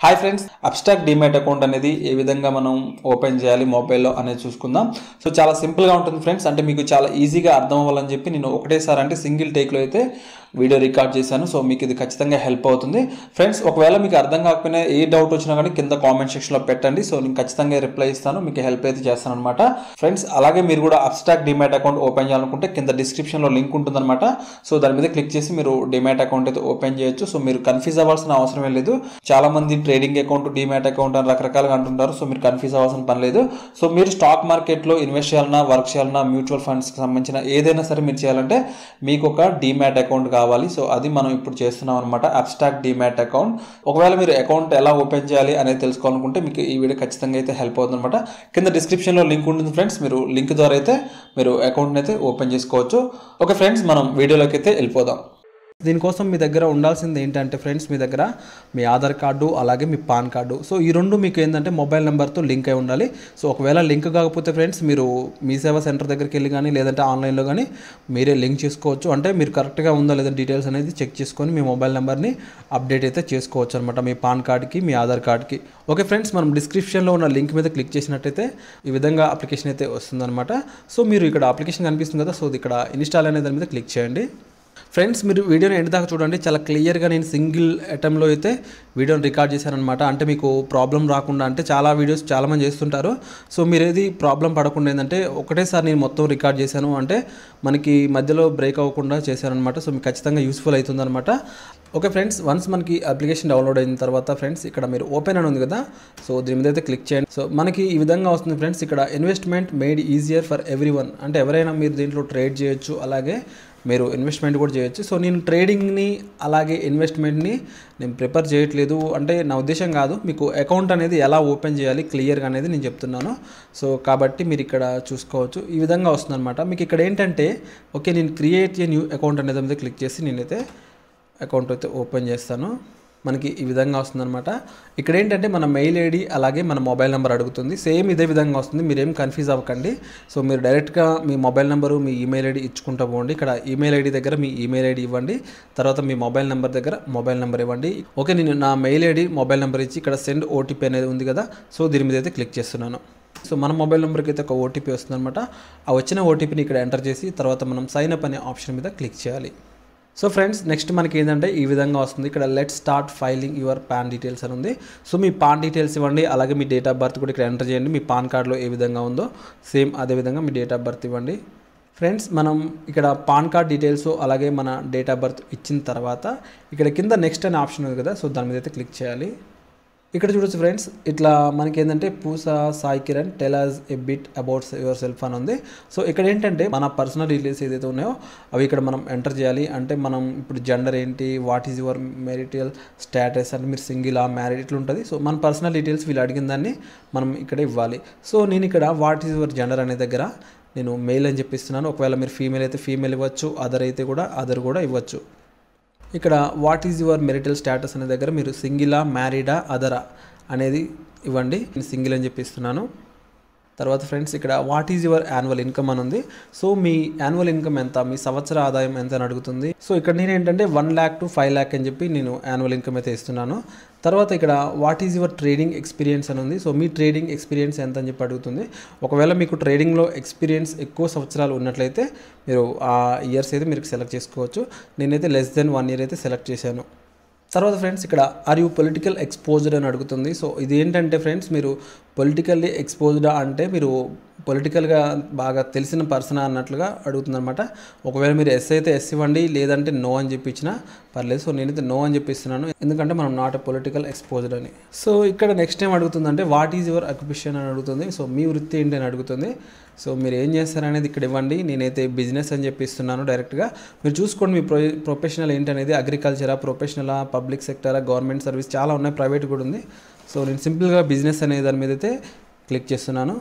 hi friends Upstox demat account అనేది ఏ విధంగా మనం ఓపెన్ చేయాలి మొబైల్లో అనేది చూసుకుందాం సో చాలా సింపుల్గా ఉంటుంది ఫ్రెండ్స్ అంటే మీకు చాలా ఈజీగా అర్థం అవ్వాలని చెప్పి నేను ఒకటేసారి అంటే సింగిల్ టేక్లో అయితే వీడియో రికార్డ్ చేశాను సో మీకు ఇది ఖచ్చితంగా హెల్ప్ అవుతుంది ఫ్రెండ్స్ ఒకవేళ మీకు అర్థం కాకపోయినా ఏ డౌట్ వచ్చినా కానీ కింద కామెంట్ సెక్షన్లో పెట్టండి సో నేను ఖచ్చితంగా రిప్లై ఇస్తాను మీకు హెల్ప్ అయితే చేస్తాను అనమాట ఫ్రెండ్స్ అలాగే మీరు కూడా అబ్స్ట్రాక్ట్ డిమాట్ అకౌంట్ ఓపెన్ చేయాలనుకుంటే కింద డిస్క్రిప్షన్లో లింక్ ఉంటుందన్నమాట సో దాని మీద క్లిక్ చేసి మీరు డిమాట్ అకౌంట్ అయితే ఓపెన్ చేయొచ్చు సో మీరు కన్ఫ్యూజ్ అవ్వాల్సిన అవసరం లేదు చాలా మంది ట్రేడింగ్ అకౌంట్ డిమాట్ అకౌంట్ అని రకరకాలుగా అంటుంటారు సో మీరు కన్ఫ్యూజ్ అవ్వాల్సిన పని లేదు సో మీరు స్టాక్ మార్కెట్లో ఇన్వెస్ట్ చేయాలన్నా వర్క్ చేయాలన్నా మ్యూచువల్ ఫండ్స్కి సంబంధించిన ఏదైనా సరే మీరు చేయాలంటే మీకు ఒక డిమాట్ అకౌంట్ కావాలి సో అది మనం ఇప్పుడు చేస్తున్నాం అనమాట అబ్స్ట్రాక్ట్ డిమాట్ అకౌంట్ ఒకవేళ మీరు అకౌంట్ ఎలా ఓపెన్ చేయాలి అనేది తెలుసుకోవాలనుకుంటే మీకు ఈ వీడియో ఖచ్చితంగా అయితే హెల్ప్ అవుతుంది అనమాట కింద డిస్క్రిప్షన్లో లింక్ ఉంటుంది ఫ్రెండ్స్ మీరు లింక్ ద్వారా అయితే మీరు అకౌంట్ని అయితే ఓపెన్ చేసుకోవచ్చు ఓకే ఫ్రెండ్స్ మనం వీడియోలోకి అయితే వెళ్ళిపోదాం దీనికోసం మీ దగ్గర ఉండాల్సింది ఏంటంటే ఫ్రెండ్స్ మీ దగ్గర మీ ఆధార్ కార్డు అలాగే మీ పాన్ కార్డు సో ఈ రెండు మీకు ఏంటంటే మొబైల్ నెంబర్తో లింక్ అయి ఉండాలి సో ఒకవేళ లింక్ కాకపోతే ఫ్రెండ్స్ మీరు మీ సేవా సెంటర్ దగ్గరికి వెళ్ళి కానీ లేదంటే ఆన్లైన్లో కానీ మీరే లింక్ చేసుకోవచ్చు అంటే మీరు కరెక్ట్గా ఉందా లేదా డీటెయిల్స్ అనేది చెక్ చేసుకొని మీ మొబైల్ నెంబర్ని అప్డేట్ అయితే చేసుకోవచ్చు అనమాట మీ పాన్ కార్డ్కి మీ ఆధార్ కార్డ్కి ఓకే ఫ్రెండ్స్ మనం డిస్క్రిప్షన్లో ఉన్న లింక్ మీద క్లిక్ చేసినట్టయితే ఈ విధంగా అప్లికేషన్ అయితే వస్తుందన్నమాట సో మీరు ఇక్కడ అప్లికేషన్ కనిపిస్తుంది కదా సో ఇది ఇక్కడ ఇన్స్టాల్ అనే దాని మీద క్లిక్ చేయండి ఫ్రెండ్స్ మీరు వీడియోని ఎండ్ దాకా చూడండి చాలా క్లియర్గా నేను సింగిల్ అటెంప్ట్లో అయితే వీడియోని రికార్డ్ చేశానమాట అంటే మీకు ప్రాబ్లం రాకుండా అంటే చాలా వీడియోస్ చాలామంది చేస్తుంటారు సో మీరు ఏది ప్రాబ్లం పడకుండా ఏంటంటే ఒకటేసారి నేను మొత్తం రికార్డ్ చేశాను అంటే మనకి మధ్యలో బ్రేక్ అవ్వకుండా చేశానమాట సో మీకు ఖచ్చితంగా యూస్ఫుల్ అవుతుందన్నమాట ఓకే ఫ్రెండ్స్ వన్స్ మనకి అప్లికేషన్ డౌన్లోడ్ అయిన తర్వాత ఫ్రెండ్స్ ఇక్కడ మీరు ఓపెన్ అని ఉంది కదా సో దీని మీద అయితే క్లిక్ చేయండి సో మనకి ఈ విధంగా వస్తుంది ఫ్రెండ్స్ ఇక్కడ investment made easier for everyone అంటే ఎవరైనా మీరు దీంట్లో ట్రేడ్ చేయొచ్చు అలాగే మీరు ఇన్వెస్ట్మెంట్ కూడా చేయొచ్చు సో నేను ట్రేడింగ్ని అలాగే ఇన్వెస్ట్మెంట్ని నేను ప్రిపేర్ చేయట్లేదు అంటే నా ఉద్దేశం కాదు మీకు అకౌంట్ అనేది ఎలా ఓపెన్ చేయాలి క్లియర్గా అనేది నేను చెప్తున్నాను సో కాబట్టి మీరు ఇక్కడ చూసుకోవచ్చు ఈ విధంగా వస్తుందన్నమాట మీకు ఇక్కడ ఏంటంటే ఓకే నేను క్రియేట్ ఏ న్యూ అకౌంట్ అనేది మీద క్లిక్ చేసి నేనైతే అకౌంట్ అయితే ఓపెన్ చేస్తాను మనకి ఈ విధంగా వస్తుందన్నమాట ఇక్కడ ఏంటంటే మన మెయిల్ ఐడి అలాగే మన మొబైల్ నెంబర్ అడుగుతుంది సేమ్ ఇదే విధంగా వస్తుంది మీరేం కన్ఫ్యూజ్ అవ్వకండి సో మీరు డైరెక్ట్గా మీ మొబైల్ నెంబరు మీ ఈమెయిల్ ఐడి ఇచ్చుకుంటూ పోండి ఇక్కడ ఈమెయిల్ ఐడి దగ్గర మీ ఈమెయిల్ ఐడి ఇవ్వండి తర్వాత మీ మొబైల్ నెంబర్ దగ్గర మొబైల్ నెంబర్ ఇవ్వండి ఓకే నేను నా మెయిల్ ఐడి మొబైల్ నెంబర్ ఇచ్చి ఇక్కడ సెండ్ ఓటీపీ అనేది ఉంది కదా సో దీని మీద అయితే క్లిక్ చేస్తున్నాను సో మన మొబైల్ నెంబర్కి అయితే ఒక ఓటీపీ వస్తుందన్నమాట ఆ వచ్చిన ఓటీపీని ఇక్కడ ఎంటర్ చేసి తర్వాత మనం సైన్ అప్ అనే ఆప్షన్ మీద క్లిక్ చేయాలి సో ఫ్రెండ్స్ నెక్స్ట్ మనకి ఏంటంటే ఈ విధంగా వస్తుంది ఇక్కడ let start filing your PAN details అని ఉంది సో మీ పాన్ డీటెయిల్స్ ఇవ్వండి అలాగే మీ డేట్ ఆఫ్ బర్త్ కూడా ఇక్కడ ఎంటర్ చేయండి మీ పాన్ కార్డులో ఏ విధంగా ఉందో సేమ్ అదే విధంగా మీ డేట్ ఆఫ్ బర్త్ ఇవ్వండి ఫ్రెండ్స్ మనం ఇక్కడ పాన్ కార్డ్ డీటెయిల్స్ అలాగే మన డేట్ ఆఫ్ బర్త్ ఇచ్చిన తర్వాత ఇక్కడ కింద నెక్స్ట్ అనే ఆప్షన్ ఉంది కదా సో దాని మీద అయితే క్లిక్ చేయాలి ఇక్కడ చూడొచ్చు ఫ్రెండ్స్ ఇట్లా మనకి ఏంటంటే Pusa Sai Kiran tell us a bit about yourself అని ఉంది సో ఇక్కడ ఏంటంటే మన పర్సనల్ డీటెయిల్స్ ఏదైతే ఉన్నాయో అవి ఇక్కడ మనం ఎంటర్ చేయాలి అంటే మనం ఇప్పుడు జెండర్ ఏంటి what is your marital status అంటే మీరు సింగిల్ ఆ మ్యారీడ్ ఇట్లా ఉంటుంది సో మన పర్సనల్ డీటెయిల్స్ వీళ్ళు అడిగిన దాన్ని మనం ఇక్కడ ఇవ్వాలి సో నేను ఇక్కడ వాట్ ఈజ్ యువర్ జెండర్ అనే దగ్గర నేను మెయిల్ అని చెప్పిస్తున్నాను ఒకవేళ మీరు ఫీమేల్ అయితే ఫీమేల్ ఇవ్వచ్చు అదర్ అయితే కూడా అదర్ కూడా ఇవ్వచ్చు ఇక్కడ what is your marital status అనే దగ్గర మీరు సింగిలా మ్యారీడా అదరా అనేది ఇవ్వండి నేను సింగిల్ అని చెప్పిస్తున్నాను తర్వాత ఫ్రెండ్స్ ఇక్కడ what is your annual income అని ఉంది సో మీ యాన్యువల్ ఇన్కమ్ ఎంత మీ సంవత్సర ఆదాయం ఎంత అని అడుగుతుంది సో ఇక్కడ నేను ఏంటంటే one lakh to five lakh అని చెప్పి నేను యాన్యువల్ ఇన్కమ్ అయితే ఇస్తున్నాను తర్వాత ఇక్కడ what is your trading experience అని ఉంది సో మీ ట్రేడింగ్ ఎక్స్పీరియన్స్ ఎంత అని చెప్పి అడుగుతుంది ఒకవేళ మీకు ట్రేడింగ్లో ఎక్స్పీరియన్స్ ఎక్కువ సంవత్సరాలు ఉన్నట్లయితే మీరు ఆ ఇయర్స్ అయితే మీరు సెలెక్ట్ చేసుకోవచ్చు నేనైతే లెస్ దెన్ వన్ ఇయర్ అయితే సెలెక్ట్ చేశాను తర్వాత ఫ్రెండ్స్ ఇక్కడ ఆర్ యూ పొలిటికల్ ఎక్స్పోజ్డ్ అని అడుగుతుంది సో ఇది ఏంటంటే ఫ్రెండ్స్ మీరు పొలిటికల్లీ ఎక్స్పోజ్డా అంటే మీరు పొలిటికల్గా బాగా తెలిసిన పర్సన్ అన్నట్లుగా అడుగుతుందన్నమాట ఒకవేళ మీరు ఎస్ అయితే ఎస్ ఇవ్వండి లేదంటే నో అని చెప్పి ఇచ్చినా పర్లేదు సో నేనైతే నో అని చెప్పిస్తున్నాను ఎందుకంటే మనం నాట్ ఎ పొలిటికల్ ఎక్స్పోజ్డ్ అని సో ఇక్కడ నెక్స్ట్ టైం అడుగుతుందంటే వాట్ ఈజ్ యువర్ అక్యుపేషన్ అని అడుగుతుంది సో మీ వృత్తి ఏంటి అని అడుగుతుంది సో మీరు ఏం చేస్తారనేది ఇక్కడ ఇవ్వండి నేనైతే బిజినెస్ అని చెప్పి ఇస్తున్నాను డైరెక్ట్గా మీరు చూసుకోండి మీ ప్రొ ప్రొఫెషనల్ ఏంటనేది అగ్రికల్చరా ప్రొఫెషనలా పబ్లిక్ సెక్టరా గవర్నమెంట్ సర్వీస్ చాలా ఉన్నాయి ప్రైవేట్ కూడా ఉంది సో నేను సింపుల్గా బిజినెస్ అనే దాని మీద అయితే క్లిక్ చేస్తున్నాను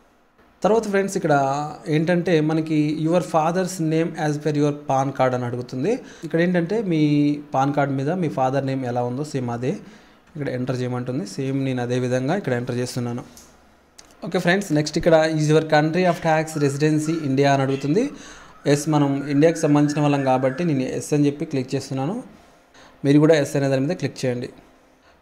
తర్వాత ఫ్రెండ్స్ ఇక్కడ ఏంటంటే మనకి your father's name as per your PAN card అని అడుగుతుంది ఇక్కడ ఏంటంటే మీ పాన్ కార్డ్ మీద మీ ఫాదర్ నేమ్ ఎలా ఉందో సేమ్ అదే ఇక్కడ ఎంటర్ చేయమంటుంది సేమ్ నేను అదే విధంగా ఇక్కడ ఎంటర్ చేస్తున్నాను ఓకే ఫ్రెండ్స్ నెక్స్ట్ ఇక్కడ is your country of tax residency India అని అడుగుతుంది ఎస్ మనం ఇండియాకి సంబంధించిన వాళ్ళం కాబట్టి నేను ఎస్ అని చెప్పి క్లిక్ చేస్తున్నాను మీరు కూడా ఎస్ అనే దాని మీద క్లిక్ చేయండి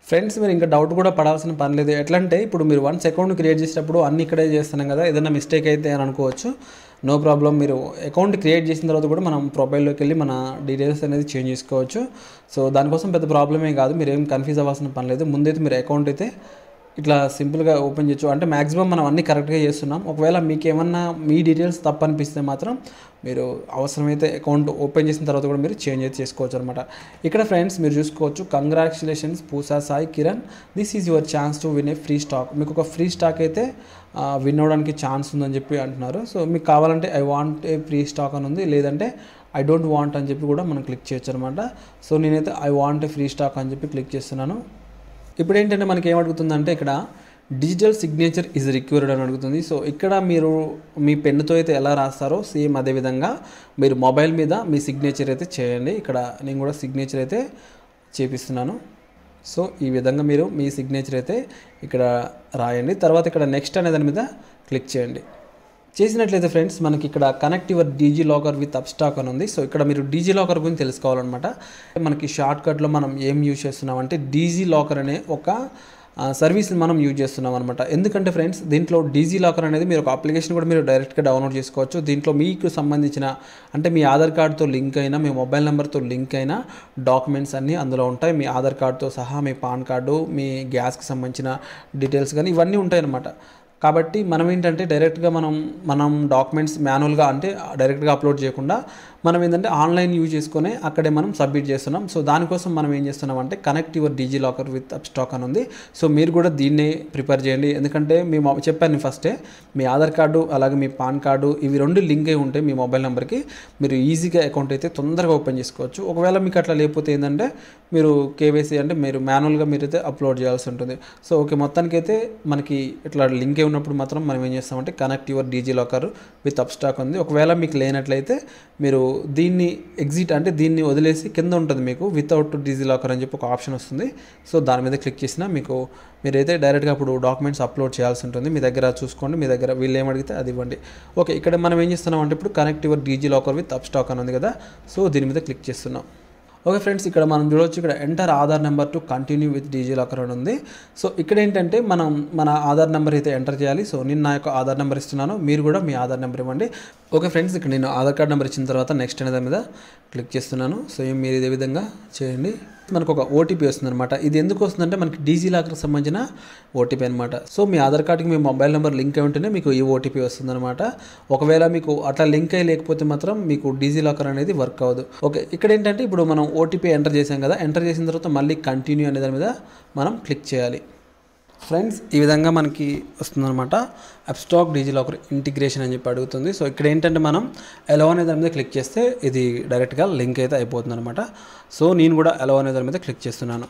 ఫ్రెండ్స్ మీరు ఇంకా డౌట్ కూడా పడాల్సిన పని లేదు ఎట్లా అంటే ఇప్పుడు మీరు వన్స్ అకౌంట్ క్రియేట్ చేసేటప్పుడు అన్ని ఇక్కడే చేస్తున్నాం కదా ఏదైనా మిస్టేక్ అయితే అని అనుకోవచ్చు నో ప్రాబ్లం మీరు అకౌంట్ క్రియేట్ చేసిన తర్వాత కూడా మనం ప్రొఫైల్లోకి వెళ్ళి మన డీటెయిల్స్ అనేది చేంజ్ చేసుకోవచ్చు సో దానికోసం పెద్ద ప్రాబ్లమే కాదు మీరు ఏం కన్ఫ్యూజ్ అవ్వాల్సిన పని లేదు ముందైతే మీరు అకౌంట్ అయితే ఇట్లా సింపుల్గా ఓపెన్ చేయొచ్చు అంటే మ్యాక్సిమం మనం అన్ని కరెక్ట్గా చేస్తున్నాం ఒకవేళ మీకు ఏమన్నా మీ డీటెయిల్స్ తప్పు అనిపిస్తే మాత్రం మీరు అవసరమైతే అకౌంట్ ఓపెన్ చేసిన తర్వాత కూడా మీరు చేంజ్ అయితే చేసుకోవచ్చు అనమాట ఇక్కడ ఫ్రెండ్స్ మీరు చూసుకోవచ్చు congratulations Pusa Sai Kiran this is your chance to win a free stock మీకు ఒక ఫ్రీ స్టాక్ అయితే విన్ అవ్వడానికి ఛాన్స్ ఉందని చెప్పి అంటున్నారు సో మీకు కావాలంటే I want a free stock అని ఉంది లేదంటే ఐ డోంట్ వాంట్ అని చెప్పి కూడా మనం క్లిక్ చేయొచ్చు అనమాట సో నేనైతే I want a free stock అని చెప్పి క్లిక్ చేస్తున్నాను ఇప్పుడు ఏంటంటే మనకి ఏమడుగుతుందంటే ఇక్కడ డిజిటల్ సిగ్నేచర్ ఇస్ రిక్వైర్డ్ అని అడుగుతుంది సో ఇక్కడ మీరు మీ పెన్నుతో అయితే ఎలా రాస్తారో సేమ్ అదే విధంగా మీరు మొబైల్ మీద మీ సిగ్నేచర్ అయితే చేయండి ఇక్కడ నేను కూడా సిగ్నేచర్ అయితే చేపిస్తున్నాను సో ఈ విధంగా మీరు మీ సిగ్నేచర్ అయితే ఇక్కడ రాయండి తర్వాత ఇక్కడ నెక్స్ట్ అనే దాని మీద క్లిక్ చేయండి చేసినట్లయితే ఫ్రెండ్స్ మనకి ఇక్కడ connect your DigiLocker with Upstox అని ఉంది సో ఇక్కడ మీరు డీజీ లాకర్ గురించి తెలుసుకోవాలన్నమాట మనకి షార్ట్ కట్లో మనం ఏం యూజ్ చేస్తున్నాం అంటే డీజీ లాకర్ అనే ఒక సర్వీస్ని మనం యూజ్ చేస్తున్నాం అనమాట ఎందుకంటే ఫ్రెండ్స్ దీంట్లో డీజీ లాకర్ అనేది మీరు ఒక అప్లికేషన్ కూడా మీరు డైరెక్ట్గా డౌన్లోడ్ చేసుకోవచ్చు దీంట్లో మీకు సంబంధించిన అంటే మీ ఆధార్ కార్డ్తో లింక్ అయినా మీ మొబైల్ నెంబర్తో లింక్ అయిన డాక్యుమెంట్స్ అన్నీ అందులో ఉంటాయి మీ ఆధార్ కార్డ్తో సహా మీ పాన్ కార్డు మీ గ్యాస్కి సంబంధించిన డీటెయిల్స్ కానీ ఇవన్నీ ఉంటాయి అన్నమాట కాబట్టి మనం ఏంటంటే డైరెక్ట్గా మనం మనం డాక్యుమెంట్స్ మాన్యువల్గా అంటే డైరెక్ట్గా అప్లోడ్ చేయకుండా మనం ఏంటంటే ఆన్లైన్ యూజ్ చేసుకొని అక్కడే మనం సబ్మిట్ చేస్తున్నాం సో దానికోసం మనం ఏం చేస్తున్నాం అంటే connect your DigiLocker with Upstox అని ఉంది సో మీరు కూడా దీన్నే ప్రిపేర్ చేయండి ఎందుకంటే మీ మొ- చెప్పాను ఫస్టే మీ ఆధార్ కార్డు అలాగే మీ పాన్ కార్డు ఇవి రెండు లింక్ అయి ఉంటాయి మీ మొబైల్ నెంబర్కి మీరు ఈజీగా అకౌంట్ అయితే తొందరగా ఓపెన్ చేసుకోవచ్చు ఒకవేళ మీకు అట్లా లేకపోతే ఏంటంటే మీరు కేవైసీ అంటే మీరు మాన్యువల్గా మీరైతే అప్లోడ్ చేయాల్సి ఉంటుంది సో ఓకే మొత్తానికి అయితే మనకి ఇట్లా లింక్ అయి ఉన్నప్పుడు మాత్రం మనం ఏం చేస్తామంటే connect your DigiLocker with Upstox ఉంది ఒకవేళ మీకు లేనట్లయితే మీరు దీన్ని ఎగ్జిట్ అంటే దీన్ని వదిలేసి కింద ఉంటుంది మీకు వితౌట్ డీజీ లాకర్ అని చెప్పి ఒక ఆప్షన్ వస్తుంది సో దాని మీద క్లిక్ చేసినా మీకు మీరైతే డైరెక్ట్గా అప్పుడు డాక్యుమెంట్స్ అప్లోడ్ చేయాల్సి ఉంటుంది మీ దగ్గర చూసుకోండి మీ దగ్గర వీళ్ళు ఏమడిగితే అది ఇవ్వండి ఓకే ఇక్కడ మనం ఏం చేస్తున్నాం అంటే ఇప్పుడు connect your DigiLocker with Upstox అని ఉంది కదా సో దీని మీద క్లిక్ చేస్తున్నాం ఓకే ఫ్రెండ్స్ ఇక్కడ మనం చూడవచ్చు ఇక్కడ enter Aadhaar number to continue with DigiLocker అని ఉంది సో ఇక్కడ ఏంటంటే మనం మన ఆధార్ నెంబర్ అయితే ఎంటర్ చేయాలి సో నేను నా యొక్క ఆధార్ నెంబర్ ఇస్తున్నాను మీరు కూడా మీ ఆధార్ నెంబర్ ఇవ్వండి ఓకే ఫ్రెండ్స్ ఇక్కడ నేను ఆధార్ కార్డ్ నెంబర్ ఇచ్చిన తర్వాత నెక్స్ట్ అనే దాని మీద క్లిక్ చేస్తున్నాను సో ఏం మీరు ఇదే విధంగా చేయండి మనకు ఒక ఓటీపీ వస్తుంది అనమాట ఇది ఎందుకు వస్తుందంటే మనకి డీజీ లాకర్కి సంబంధించిన ఓటీపీ అనమాట సో మీ ఆధార్ కార్డ్కి మీ మొబైల్ నెంబర్ లింక్ అయి ఉంటేనే మీకు ఈ ఓటీపీ వస్తుంది అనమాట ఒకవేళ మీకు అట్లా లింక్ అయ్యి లేకపోతే మాత్రం మీకు డీజీ లాకర్ అనేది వర్క్ అవ్వదు ఓకే ఇక్కడ ఏంటంటే ఇప్పుడు మనం ఓటీపీ ఎంటర్ చేసాం కదా ఎంటర్ చేసిన తర్వాత మళ్ళీ కంటిన్యూ అనే దాని మీద మనం క్లిక్ చేయాలి ఫ్రెండ్స్ ఈ విధంగా మనకి వస్తుందన్నమాట అబ్స్టాక్ డీజీ లాకర్ ఇంటిగ్రేషన్ అని చెప్పి అడుగుతుంది సో ఇక్కడ ఏంటంటే మనం ఎలో అనే దాని మీద క్లిక్ చేస్తే ఇది డైరెక్ట్గా లింక్ అయితే అయిపోతుంది అనమాట సో నేను కూడా ఎలో అనే దాని మీద క్లిక్ చేస్తున్నాను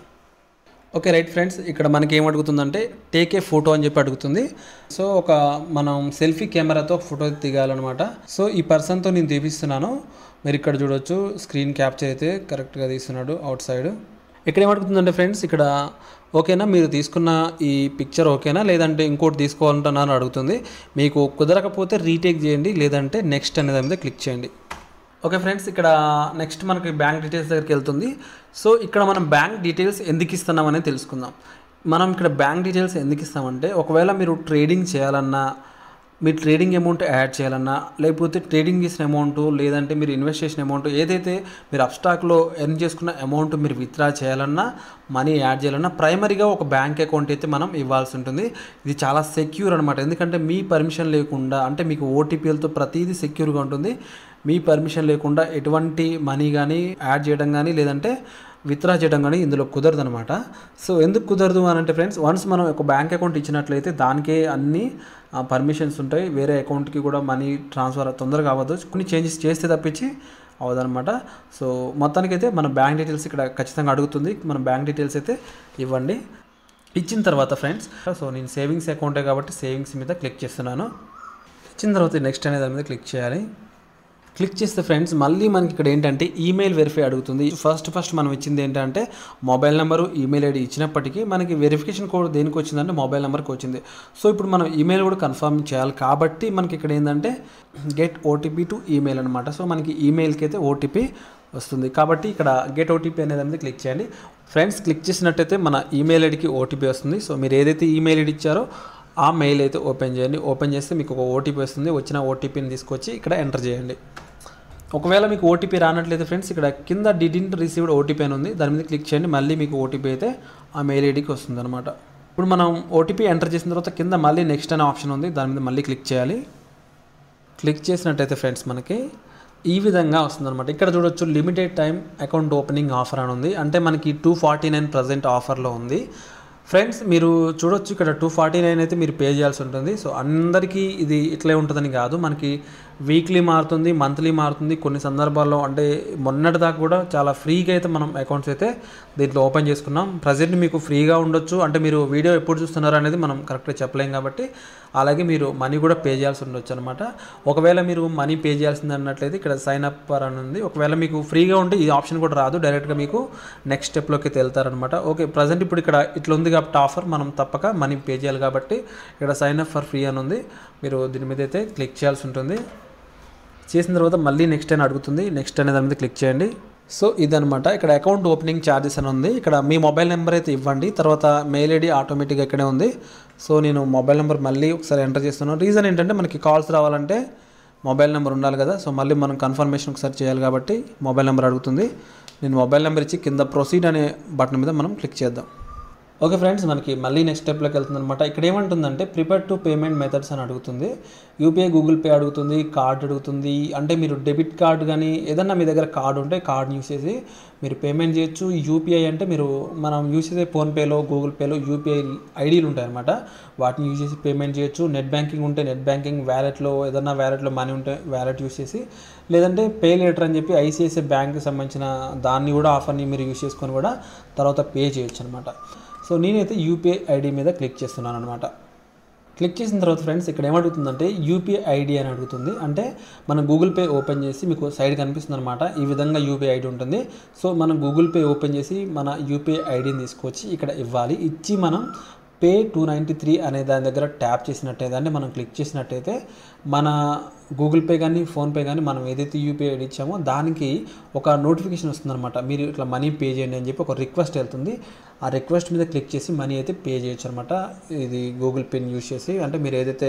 ఓకే రైట్ ఫ్రెండ్స్ ఇక్కడ మనకి ఏం అడుగుతుందంటే టేక్ ఏ ఫోటో అని చెప్పి అడుగుతుంది సో ఒక మనం సెల్ఫీ కెమెరాతో ఒక ఫోటో తీయాలన్నమాట సో ఈ పర్సన్తో నేను తీపిస్తున్నాను మీరు ఇక్కడ చూడొచ్చు స్క్రీన్ క్యాప్చర్ అయితే కరెక్ట్గా తీస్తున్నాడు అవుట్ సైడ్ ఇక్కడ ఏమడుగుతుందంటే ఫ్రెండ్స్ ఇక్కడ ఓకేనా మీరు తీసుకున్న ఈ పిక్చర్ ఓకేనా లేదంటే ఇంకోటి తీసుకోవాలంటున్నాను అడుగుతుంది మీకు కుదరకపోతే రీటేక్ చేయండి లేదంటే నెక్స్ట్ అనే దాని మీద క్లిక్ చేయండి ఓకే ఫ్రెండ్స్ ఇక్కడ నెక్స్ట్ మనకి బ్యాంక్ డీటెయిల్స్ దగ్గరికి వెళ్తుంది సో ఇక్కడ మనం బ్యాంక్ డీటెయిల్స్ ఎందుకు ఇస్తున్నాం అనేది తెలుసుకుందాం మనం ఇక్కడ బ్యాంక్ డీటెయిల్స్ ఎందుకు ఇస్తామంటే ఒకవేళ మీరు ట్రేడింగ్ చేయాలన్నా మీరు ట్రేడింగ్ అమౌంట్ యాడ్ చేయాలన్నా లేకపోతే ట్రేడింగ్ చేసిన అమౌంట్ లేదంటే మీరు ఇన్వెస్ట్ చేసిన అమౌంట్ ఏదైతే మీరు అప్స్టాక్లో ఎర్న్ చేసుకున్న అమౌంట్ మీరు విత్డ్రా చేయాలన్నా మనీ యాడ్ చేయాలన్నా ప్రైమరీగా ఒక బ్యాంక్ అకౌంట్ అయితే మనం ఇవ్వాల్సి ఉంటుంది ఇది చాలా సెక్యూర్ అనమాట ఎందుకంటే మీ పర్మిషన్ లేకుండా అంటే మీకు ఓటీపీలతో ప్రతిదీ సెక్యూర్గా ఉంటుంది మీ పర్మిషన్ లేకుండా ఎటువంటి మనీ కానీ యాడ్ చేయడం కానీ లేదంటే విత్డ్రా చేయడం కానీ ఇందులో కుదరదు అనమాట సో ఎందుకు కుదరదు అని అంటే ఫ్రెండ్స్ వన్స్ మనం ఒక బ్యాంక్ అకౌంట్ ఇచ్చినట్లయితే దానికే అన్ని పర్మిషన్స్ ఉంటాయి వేరే అకౌంట్కి కూడా మనీ ట్రాన్స్ఫర్ తొందరగా అవ్వదు కొన్ని చేంజెస్ చేస్తే తప్పించి అవ్వదన్నమాట సో మొత్తానికైతే మన బ్యాంక్ డీటెయిల్స్ ఇక్కడ ఖచ్చితంగా అడుగుతుంది మన బ్యాంక్ డీటెయిల్స్ అయితే ఇవ్వండి ఇచ్చిన తర్వాత ఫ్రెండ్స్ సో నేను సేవింగ్స్ అకౌంటే కాబట్టి సేవింగ్స్ మీద క్లిక్ చేస్తున్నాను ఇచ్చిన తర్వాత నెక్స్ట్ అనే దాని మీద క్లిక్ చేయాలి క్లిక్ చేస్తే ఫ్రెండ్స్ మళ్ళీ మనకి ఇక్కడ ఏంటంటే ఈమెయిల్ వెరిఫై అడుగుతుంది ఫస్ట్ ఫస్ట్ మనం ఇచ్చింది ఏంటంటే మొబైల్ నెంబరు ఈమెయిల్ ఐడి ఇచ్చినప్పటికీ మనకి వెరిఫికేషన్ కోడ్ దేనికి వచ్చిందంటే మొబైల్ నెంబర్కి వచ్చింది సో ఇప్పుడు మనం ఈమెయిల్ కూడా కన్ఫర్మ్ చేయాలి కాబట్టి మనకి ఇక్కడ ఏంటంటే గెట్ ఓటీపీ టు ఈమెయిల్ అనమాట సో మనకి ఈమెయిల్కి అయితే ఓటీపీ వస్తుంది కాబట్టి ఇక్కడ గెట్ ఓటీపీ అనేది అనేది క్లిక్ చేయండి ఫ్రెండ్స్ క్లిక్ చేసినట్టయితే మన ఈమెయిల్ ఐడికి ఓటీపీ వస్తుంది సో మీరు ఏదైతే ఈమెయిల్ ఐడి ఇచ్చారో ఆ మెయిల్ అయితే ఓపెన్ చేయండి ఓపెన్ చేస్తే మీకు ఒక ఓటీపీ వస్తుంది వచ్చిన ఓటీపీని తీసుకొచ్చి ఇక్కడ ఎంటర్ చేయండి ఒకవేళ మీకు ఓటీపీ రానట్లయితే ఫ్రెండ్స్ ఇక్కడ కింద డిడింట్ రిసీవ్డ్ ఓటీపీ అని ఉంది దాని మీద క్లిక్ చేయండి మళ్ళీ మీకు ఓటీపీ అయితే ఆ మెయిల్ ఐడికి వస్తుంది అనమాట ఇప్పుడు మనం ఓటీపీ ఎంటర్ చేసిన తర్వాత కింద మళ్ళీ నెక్స్ట్ అనే ఆప్షన్ ఉంది దాని మీద మళ్ళీ క్లిక్ చేయాలి క్లిక్ చేసినట్టయితే ఫ్రెండ్స్ మనకి ఈ విధంగా వస్తుందన్నమాట ఇక్కడ చూడొచ్చు limited time account opening offer అని ఉంది అంటే మనకి టూ ఫార్టీ నైన్ ప్రజెంట్ ఆఫర్లో ఉంది ఫ్రెండ్స్ మీరు చూడొచ్చు ఇక్కడ టూ ఫార్టీ నైన్ అయితే మీరు పే చేయాల్సి ఉంటుంది సో అందరికీ ఇది ఇట్లే ఉంటుందని కాదు మనకి వీక్లీ మారుతుంది మంత్లీ మారుతుంది కొన్ని సందర్భాల్లో అంటే మొన్నటి దాకా కూడా చాలా ఫ్రీగా అయితే మనం అకౌంట్స్ అయితే దీంట్లో ఓపెన్ చేసుకున్నాం ప్రజెంట్ మీకు ఫ్రీగా ఉండొచ్చు అంటే మీరు వీడియో ఎప్పుడు చూస్తున్నారు అనేది మనం కరెక్ట్గా చెప్పలేం కాబట్టి అలాగే మీరు మనీ కూడా పే చేయాల్సి ఉండొచ్చు అనమాట ఒకవేళ మీరు మనీ పే చేయాల్సింది అన్నట్లయితే ఇక్కడ సైన్ అప్ అని ఉంది ఒకవేళ మీకు ఫ్రీగా ఉంటే ఈ ఆప్షన్ కూడా రాదు డైరెక్ట్గా మీకు నెక్స్ట్ స్టెప్లోకి అయితే వెళ్తారనమాట ఓకే ప్రజెంట్ ఇప్పుడు ఇక్కడ ఇట్లా ఉంది కాబట్టి ఆఫర్ మనం తప్పక మనీ పే చేయాలి కాబట్టి ఇక్కడ సైన్ అప్ ఫర్ ఫ్రీ అని ఉంది మీరు దీని మీద అయితే క్లిక్ చేయాల్సి ఉంటుంది చేసిన తర్వాత మళ్ళీ నెక్స్ట్ అని అడుగుతుంది నెక్స్ట్ అనే దాని మీద క్లిక్ చేయండి సో ఇదనమాట ఇక్కడ అకౌంట్ ఓపెనింగ్ ఛార్జెస్ అని ఉంది ఇక్కడ మీ మొబైల్ నెంబర్ అయితే ఇవ్వండి తర్వాత మెయిల్ ఐడి ఆటోమేటిక్గా ఇక్కడే ఉంది సో నేను మొబైల్ నెంబర్ మళ్ళీ ఒకసారి ఎంటర్ చేస్తున్నాను రీజన్ ఏంటంటే మనకి కాల్స్ రావాలంటే మొబైల్ నెంబర్ ఉండాలి కదా సో మళ్ళీ మనం కన్ఫర్మేషన్ ఒకసారి చేయాలి కాబట్టి మొబైల్ నెంబర్ అడుగుతుంది నేను మొబైల్ నెంబర్ ఇచ్చి కింద ప్రొసీడ్ అనే బటన్ మీద మనం క్లిక్ చేద్దాం ఓకే ఫ్రెండ్స్ మనకి మళ్ళీ నెక్స్ట్ స్టెప్లోకి వెళ్తుంది అనమాట ఇక్కడ ఏమంటుందంటే ప్రిపేర్ టు పేమెంట్ మెథడ్స్ అని అడుగుతుంది యూపీఐ గూగుల్ పే అడుగుతుంది కార్డ్ అడుగుతుంది అంటే మీరు డెబిట్ కార్డ్ కానీ ఏదన్నా మీ దగ్గర కార్డు ఉంటే కార్డ్ యూస్ చేసి మీరు పేమెంట్ చేయొచ్చు యూపీఐ అంటే మీరు మనం యూస్ చేసే ఫోన్పేలో గూగుల్ పేలో యూపీఐ ఐడీలు ఉంటాయన్నమాట వాటిని యూజ్ చేసి పేమెంట్ చేయొచ్చు నెట్ బ్యాంకింగ్ ఉంటే నెట్ బ్యాంకింగ్ వ్యాలెట్లో ఏదన్నా వ్యాలెట్లో మనీ ఉంటే వ్యాలెట్ యూస్ చేసి లేదంటే పే లేటర్ అని చెప్పి ఐసిఐసిఐ బ్యాంక్కి సంబంధించిన దాన్ని కూడా ఆఫర్ని మీరు యూస్ చేసుకొని కూడా తర్వాత పే చేయొచ్చు అనమాట సో నేనైతే యూపీఐ ఐడి మీద క్లిక్ చేస్తున్నాను అనమాట క్లిక్ చేసిన తర్వాత ఫ్రెండ్స్ ఇక్కడ ఏమడుగుతుందంటే యూపీఐ ఐడి అని అడుగుతుంది అంటే మనం గూగుల్ పే ఓపెన్ చేసి మీకు సైడ్ కనిపిస్తుంది అనమాట ఈ విధంగా యూపీఐ ఐడి ఉంటుంది సో మనం గూగుల్ పే ఓపెన్ చేసి మన యూపీఐ ఐడిని తీసుకొచ్చి ఇక్కడ ఇవ్వాలి ఇచ్చి మనం పే టూ నైంటీ త్రీ అనే దాని దగ్గర ట్యాప్ చేసినట్టయితే అంటే మనం క్లిక్ చేసినట్టయితే మన గూగుల్ పే కానీ ఫోన్పే కానీ మనం ఏదైతే యూపీఐ ఐడి ఇచ్చామో దానికి ఒక నోటిఫికేషన్ వస్తుందన్నమాట మీరు ఇట్లా మనీ పే చేయండి అని చెప్పి ఒక రిక్వెస్ట్ వెళ్తుంది ఆ రిక్వెస్ట్ మీద క్లిక్ చేసి మనీ అయితే పే చేయొచ్చు అనమాట ఇది గూగుల్ పేని యూస్ చేసి అంటే మీరు ఏదైతే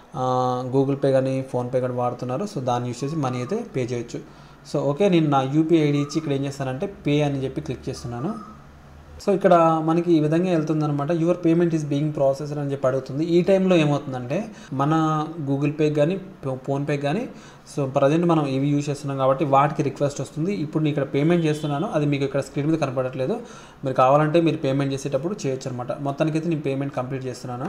గూగుల్ పే కానీ ఫోన్పే కానీ వాడుతున్నారో సో దాన్ని యూస్ చేసి మనీ అయితే పే చేయొచ్చు సో ఓకే నేను నా యూపీఐ ఐడి ఇచ్చి ఇక్కడ ఏం చేస్తానంటే పే అని చెప్పి క్లిక్ చేస్తున్నాను సో ఇక్కడ మనకి ఈ విధంగా వెళ్తుంది అనమాట your payment is being processed అని చెప్పి అడుగుతుంది ఈ టైంలో ఏమవుతుందంటే మన గూగుల్ పే కానీ ఫోన్పే కానీ సో ప్రజెంట్ మనం ఇవి యూజ్ చేస్తున్నాం కాబట్టి వాటికి రిక్వెస్ట్ వస్తుంది ఇప్పుడు నేను ఇక్కడ పేమెంట్ చేస్తున్నాను అది మీకు ఇక్కడ స్క్రీన్ మీద కనపడట్లేదు మీరు కావాలంటే మీరు పేమెంట్ చేసేటప్పుడు చేయొచ్చు అనమాట మొత్తానికైతే నేను పేమెంట్ కంప్లీట్ చేస్తున్నాను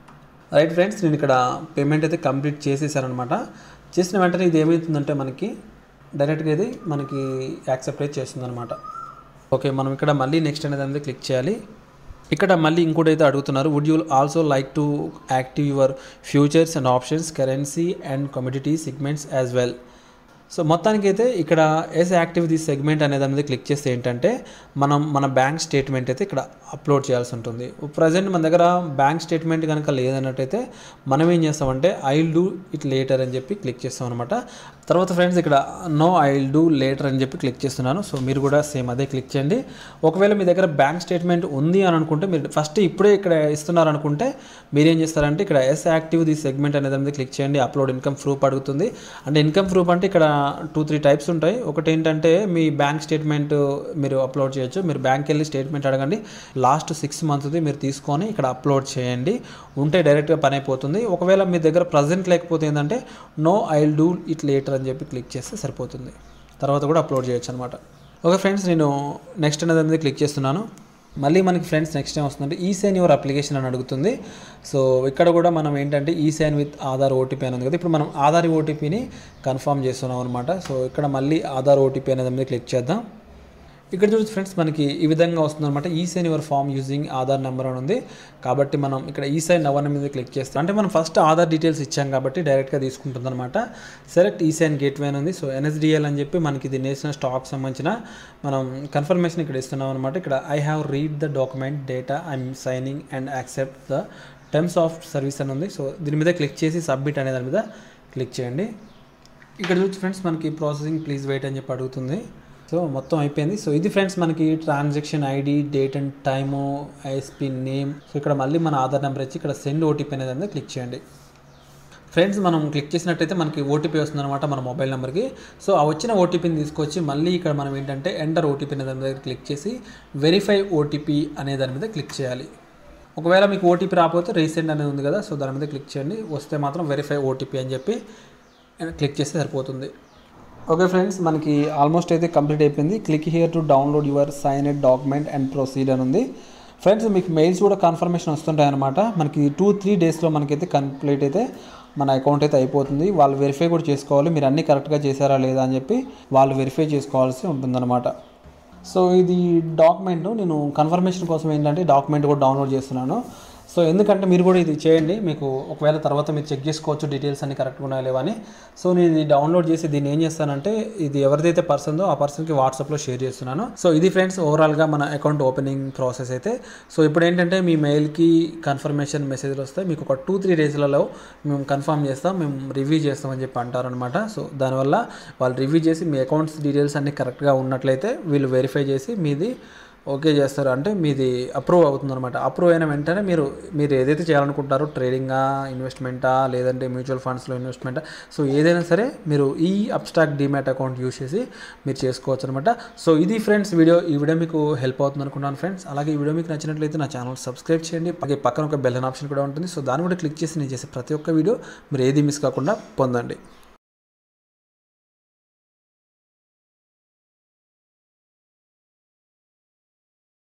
రైట్ ఫ్రెండ్స్ నేను ఇక్కడ పేమెంట్ అయితే కంప్లీట్ చేసేసాను అనమాట చేసిన వెంటనే ఇది ఏమవుతుందంటే మనకి డైరెక్ట్గా ఇది మనకి యాక్సెప్ట్ అయితే చేస్తుంది అనమాట ఓకే మనం ఇక్కడ మళ్ళీ నెక్స్ట్ అనేది అనేది క్లిక్ చేయాలి ఇక్కడ మళ్ళీ ఇంకోటి అయితే అడుగుతున్నారు would you also like to active your futures and options currency and commodity segments as well so మొత్తానికైతే ఇక్కడ ఎస్ యాక్టివ్ ది సెగ్మెంట్ అనే దాని మీద క్లిక్ చేస్తే ఏంటంటే మనం మన బ్యాంక్ స్టేట్మెంట్ అయితే ఇక్కడ అప్లోడ్ చేయాల్సి ఉంటుంది ప్రజెంట్ మన దగ్గర బ్యాంక్ స్టేట్మెంట్ కనుక లేదన్నట్టయితే మనం ఏం చేస్తామంటే I will do it later అని చెప్పి క్లిక్ చేస్తాం అనమాట తర్వాత ఫ్రెండ్స్ ఇక్కడ no I will do later అని చెప్పి క్లిక్ చేస్తున్నాను సో మీరు కూడా సేమ్ అదే క్లిక్ చేయండి ఒకవేళ మీ దగ్గర బ్యాంక్ స్టేట్మెంట్ ఉంది అని అనుకుంటే మీరు ఫస్ట్ ఇప్పుడే ఇక్కడ ఇస్తున్నారు అనుకుంటే మీరు ఏం చేస్తారంటే ఇక్కడ ఎస్ యాక్టివ్ ది సెగ్మెంట్ అనే దాని మీద క్లిక్ చేయండి అప్లోడ్ ఇన్కమ్ ప్రూఫ్ అడుగుతుంది అంటే ఇన్కమ్ ప్రూఫ్ అంటే ఇక్కడ టూ త్రీ టైప్స్ ఉంటాయి ఒకటి ఏంటంటే మీ బ్యాంక్ స్టేట్మెంట్ మీరు అప్లోడ్ చేయొచ్చు మీరు బ్యాంక్ వెళ్ళి స్టేట్మెంట్ అడగండి లాస్ట్ సిక్స్ మంత్ది మీరు తీసుకొని ఇక్కడ అప్లోడ్ చేయండి ఉంటే డైరెక్ట్గా పని అయిపోతుంది ఒకవేళ మీ దగ్గర ప్రజెంట్ లేకపోతే ఏంటంటే no I will do it later అని చెప్పి క్లిక్ చేస్తే సరిపోతుంది తర్వాత కూడా అప్లోడ్ చేయొచ్చు అనమాట ఓకే ఫ్రెండ్స్ నేను నెక్స్ట్ అనేది అనేది క్లిక్ చేస్తున్నాను మళ్ళీ మనకి ఫ్రెండ్స్ నెక్స్ట్ ఏం వస్తుందంటే ఈ సైన్ యువర్ అప్లికేషన్ అని అడుగుతుంది సో ఇక్కడ కూడా మనం ఏంటంటే ఈ సైన్ విత్ ఆధార్ ఓటీపీ అని ఉంది కదా ఇప్పుడు మనం ఆధార్ ఓటీపీని కన్ఫర్మ్ చేస్తున్నాం అనమాట సో ఇక్కడ మళ్ళీ ఆధార్ ఓటీపీ అనేది మీద క్లిక్ చేద్దాం ఇక్కడ చూసి ఫ్రెండ్స్ మనకి ఈ విధంగా వస్తుందన్నమాట ఈ sign your form using Aadhaar number అని ఉంది కాబట్టి మనం ఇక్కడ ఈ సైన్ నవర్ మీద క్లిక్ చేస్తాం అంటే మనం ఫస్ట్ ఆధార్ డీటెయిల్స్ ఇచ్చాం కాబట్టి డైరెక్ట్గా తీసుకుంటుంది అనమాట సెలెక్ట్ ఈ సైన్ గేట్వే అని ఉంది సో ఎన్ఎస్డిఎల్ అని చెప్పి మనకి ఇది నేషనల్ స్టాక్ సంబంధించిన మనం కన్ఫర్మేషన్ ఇక్కడ ఇస్తున్నాం అనమాట ఇక్కడ I have read the document that I'm signing and accept the terms of service అని ఉంది సో దీని మీద క్లిక్ చేసి సబ్మిట్ అనే దాని మీద క్లిక్ చేయండి ఇక్కడ చూసి ఫ్రెండ్స్ మనకి ప్రాసెసింగ్ ప్లీజ్ వెయిట్ అని చెప్పి అడుగుతుంది సో మొత్తం అయిపోయింది సో ఇది ఫ్రెండ్స్ మనకి transaction ID date and time ISP name so ఇక్కడ మళ్ళీ మన ఆధార్ నెంబర్ ఇచ్చి ఇక్కడ సెండ్ ఓటీపీ అనేది అనేది క్లిక్ చేయండి ఫ్రెండ్స్ మనం క్లిక్ చేసినట్టయితే మనకి ఓటీపీ వస్తుంది అనమాట మన మొబైల్ నెంబర్కి సో ఆ వచ్చిన ఓటీపీని తీసుకొచ్చి మళ్ళీ ఇక్కడ మనం ఏంటంటే ఎంటర్ ఓటీపీ అనే దాని మీద క్లిక్ చేసి వెరిఫై ఓటీపీ అనే దాని మీద క్లిక్ చేయాలి ఒకవేళ మీకు ఓటీపీ రాకపోతే రీసెంట్ అనేది ఉంది కదా సో దాని మీద క్లిక్ చేయండి వస్తే మాత్రం వెరిఫై ఓటీపీ అని చెప్పి క్లిక్ చేస్తే సరిపోతుంది ఓకే ఫ్రెండ్స్ మనకి ఆల్మోస్ట్ అయితే కంప్లీట్ అయిపోయింది click here to download your signed document and proceed అని ఉంది ఫ్రెండ్స్ మీకు మెయిల్స్ కూడా కన్ఫర్మేషన్ వస్తుంటాయి అనమాట మనకి టూ త్రీ డేస్లో మనకైతే కంప్లీట్ అయితే మన అకౌంట్ అయితే అయిపోతుంది వాళ్ళు వెరిఫై కూడా చేసుకోవాలి మీరు అన్నీ కరెక్ట్గా చేశారా లేదా అని చెప్పి వాళ్ళు వెరిఫై చేసుకోవాల్సి ఉంటుందన్నమాట సో ఇది డాక్యుమెంట్ నేను కన్ఫర్మేషన్ కోసం ఏంటంటే డాక్యుమెంట్ కూడా డౌన్లోడ్ చేస్తున్నాను సో ఎందుకంటే మీరు కూడా ఇది చేయండి మీకు ఒకవేళ తర్వాత మీరు చెక్ చేసుకోవచ్చు డీటెయిల్స్ అన్ని కరెక్ట్గా ఉన్నాయా లేవా అని సో నేను ఇది డౌన్లోడ్ చేసి దీన్ని ఏం చేస్తానంటే ఇది ఎవరిదైతే పర్సన్దో ఆ పర్సన్కి వాట్సాప్లో షేర్ చేస్తున్నాను సో ఇది ఫ్రెండ్స్ ఓవరాల్గా మన అకౌంట్ ఓపెనింగ్ ప్రాసెస్ అయితే సో ఇప్పుడు ఏంటంటే మీ మెయిల్కి కన్ఫర్మేషన్ మెసేజ్లు వస్తాయి మీకు ఒక టూ త్రీ డేస్లలో మేము కన్ఫర్మ్ చేస్తాం మేము రివ్యూ చేస్తామని చెప్పి అంటారనమాట సో దానివల్ల వాళ్ళు రివ్యూ చేసి మీ అకౌంట్స్ డీటెయిల్స్ అన్ని కరెక్ట్గా ఉన్నట్లయితే వీళ్ళు వెరిఫై చేసి మీది ఓకే చేస్తారు అంటే మీది అప్రూవ్ అవుతుంది అనమాట అప్రూవ్ అయిన వెంటనే మీరు మీరు ఏదైతే చేయాలనుకుంటారో ట్రేడింగా ఇన్వెస్ట్మెంటా లేదంటే మ్యూచువల్ ఫండ్స్లో ఇన్వెస్ట్మెంటా సో ఏదైనా సరే మీరు ఈ అబ్స్ట్రాక్ట్ డిమాట్ అకౌంట్ యూస్ చేసి మీరు చేసుకోవచ్చు అనమాట సో ఇది ఫ్రెండ్స్ వీడియో ఈ వీడియో మీకు హెల్ప్ అవుతుంది అనుకున్నాను ఫ్రెండ్స్ అలాగే ఈ వీడియో మీకు నచ్చినట్లయితే నా ఛానల్ సబ్స్క్రైబ్ చేయండి అలాగే పక్కన ఒక బెల్ ఆప్షన్ కూడా ఉంటుంది సో దాన్ని కూడా క్లిక్ చేసి నేను చేసే ప్రతి ఒక్క వీడియో మీరు ఏది మిస్ కాకుండా పొందండి